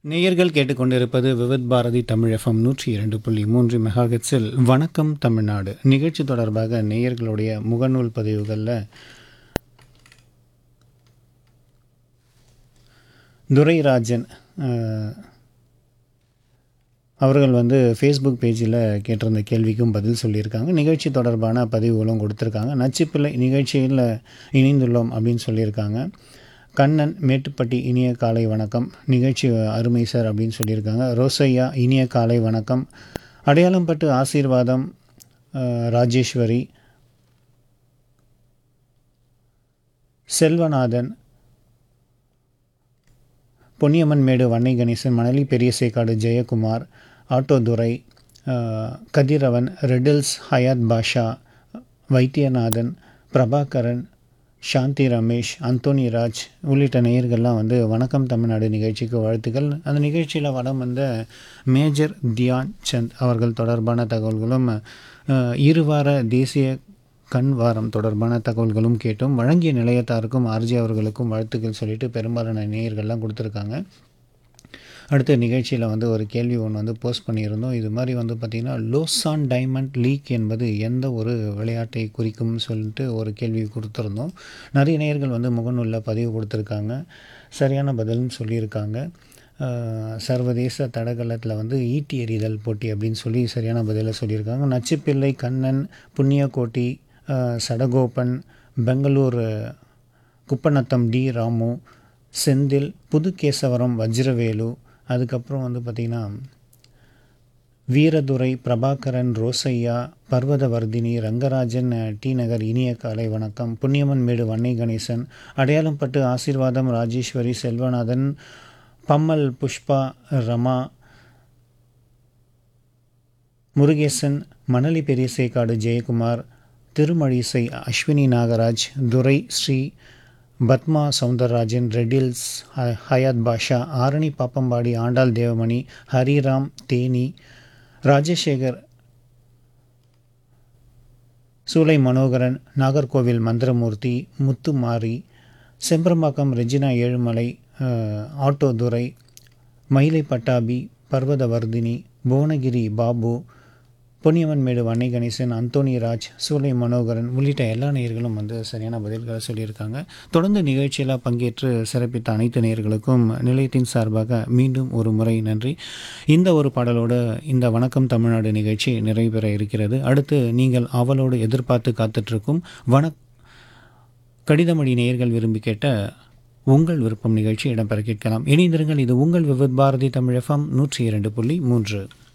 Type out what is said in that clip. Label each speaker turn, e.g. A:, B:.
A: நேயர்கள் கேட்டுக்கொண்டிருப்பது விவித் பாரதி தமிழ் எஃப்எம் நூற்றி இரண்டு புள்ளி மூன்று மெகாஹெட்ஸில் வணக்கம் தமிழ்நாடு நிகழ்ச்சி தொடர்பாக நேயர்களுடைய முகநூல் பதிவுகளில் துரைராஜன் அஹ், அவர்கள் வந்து ஃபேஸ்புக் பேஜில் கேட்டிருந்த கேள்விக்கும் பதில் சொல்லியிருக்காங்க நிகழ்ச்சி தொடர்பான பதிவுகளும் கொடுத்துருக்காங்க நச்சுப்பிள்ளை நிகழ்ச்சியில் இணைந்துள்ளோம் அப்படின்னு சொல்லியிருக்காங்க கண்ணன் மேட்டுப்பட்டி இனிய காலை வணக்கம் நிகழ்ச்சி அருமை சார் அப்படின்னு சொல்லியிருக்காங்க ரோசையா இனிய காலை வணக்கம் அடையாளம்பட்டு ஆசீர்வாதம் அஹ், ராஜேஸ்வரி செல்வநாதன் பொன்னியம்மன் மேடு வன்னை கணேசன் மணலி பெரியசேக்காடு ஜெயக்குமார் ஆட்டோதுரை அஹ், கதிரவன் ரெடில்ஸ் ஹயாத் பாஷா வைத்தியநாதன் பிரபாகரன் சாந்தி ரமேஷ் அந்தோனி ராஜ் உள்ளிட்ட நேயர்கள்லாம் வந்து வணக்கம் தமிழ்நாடு நிகழ்ச்சிக்கு வாழ்த்துக்கள் அந்த நிகழ்ச்சியில் வடம் வந்த மேஜர் தியான் சந்த் அவர்கள் தொடர்பான தகவல்களும் அஹ், இருவார தேசிய கண் வாரம் தொடர்பான தகவல்களும் கேட்டோம் வழங்கிய நிலையத்தாருக்கும் ஆர்ஜி அவர்களுக்கும் வாழ்த்துக்கள் சொல்லிட்டு பெரும்பாலான நேயர்கள்லாம் கொடுத்துருக்காங்க அடுத்த நிகழ்ச்சியில் வந்து ஒரு கேள்வி ஒன்று வந்து போஸ்ட் பண்ணியிருந்தோம் இது மாதிரி வந்து பார்த்திங்கன்னா லோசான் டைமண்ட் லீக் என்பது எந்த ஒரு விளையாட்டை குறிக்கும்னு சொல்லிட்டு ஒரு கேள்வி கொடுத்துருந்தோம் நிறைய நேயர்கள் வந்து முகநூலில் பதிவு கொடுத்துருக்காங்க சரியான பதில்னு சொல்லியிருக்காங்க அஹ், சர்வதேச தடகளத்தில் வந்து ஈட்டி எறிதல் போட்டி அப்படின்னு சொல்லி சரியான பதிலை சொல்லியிருக்காங்க நச்சுப்பிள்ளை கண்ணன் புண்ணியகோட்டி அஹ், சடகோபன் பெங்களூர் குப்பநத்தம் டி ராமு செந்தில் புதுகேசவரம் வஜ்ரவேலு அதுக்கப்புறம் வந்து பார்த்திங்கன்னா வீரதுரை பிரபாகரன் ரோசையா பர்வதவர்தினி ரங்கராஜன் அஹ், டி நகர் இனிய காலை வணக்கம் புண்ணியம்மன் மேடு வன்னை கணேசன் அடையாளம்பட்டு ஆசீர்வாதம் ராஜேஸ்வரி செல்வநாதன் பம்மல் புஷ்பா ரமா முருகேசன் மணலி பெரியசேக்காடு ஜெயக்குமார் திருமழிசை அஸ்வினி நாகராஜ் துரை ஸ்ரீ பத்மா சவுந்தரராஜன் ரெட்டில்ஸ் ஹ- ஹயாத் பாஷா ஆரணி பாப்பம்பாடி ஆண்டாள் தேவமணி ஹரிராம் தேனி ராஜசேகர் சூலை மனோகரன் நாகர்கோவில் மந்திரமூர்த்தி முத்துமாரி செம்பரம்பாக்கம் ரெஜினா ஏழுமலை அஹ், ஆட்டோ துரை மயிலை பட்டாபி பர்வதவர்தினி புவனகிரி பாபு பொன்னியம்மன் மேடு வன்னை கணேசன் அந்தோனி ராஜ் சூலை மனோகரன் உள்ளிட்ட எல்லா நேயர்களும் வந்து சரியான பதில்களை சொல்லியிருக்காங்க தொடர்ந்து நிகழ்ச்சியில் பங்கேற்று சிறப்பித்த அனைத்து நேயர்களுக்கும் நிலையத்தின் சார்பாக மீண்டும் ஒரு முறை நன்றி இந்த ஒரு பாடலோடு இந்த வணக்கம் தமிழ்நாடு நிகழ்ச்சி நிறைவு பெற இருக்கிறது அடுத்து நீங்கள் அவளோடு எதிர்பார்த்து காத்துட்ருக்கும் வண கடிதமணி நேயர்கள் விரும்பி கேட்ட உங்கள் விருப்பம் நிகழ்ச்சி இடம்பெற கேட்கலாம் இணைந்திருங்கள் இது உங்கள் விவித் பாரதி தமிழ் எஃப்எம் நூற்றி இரண்டு புள்ளி மூன்று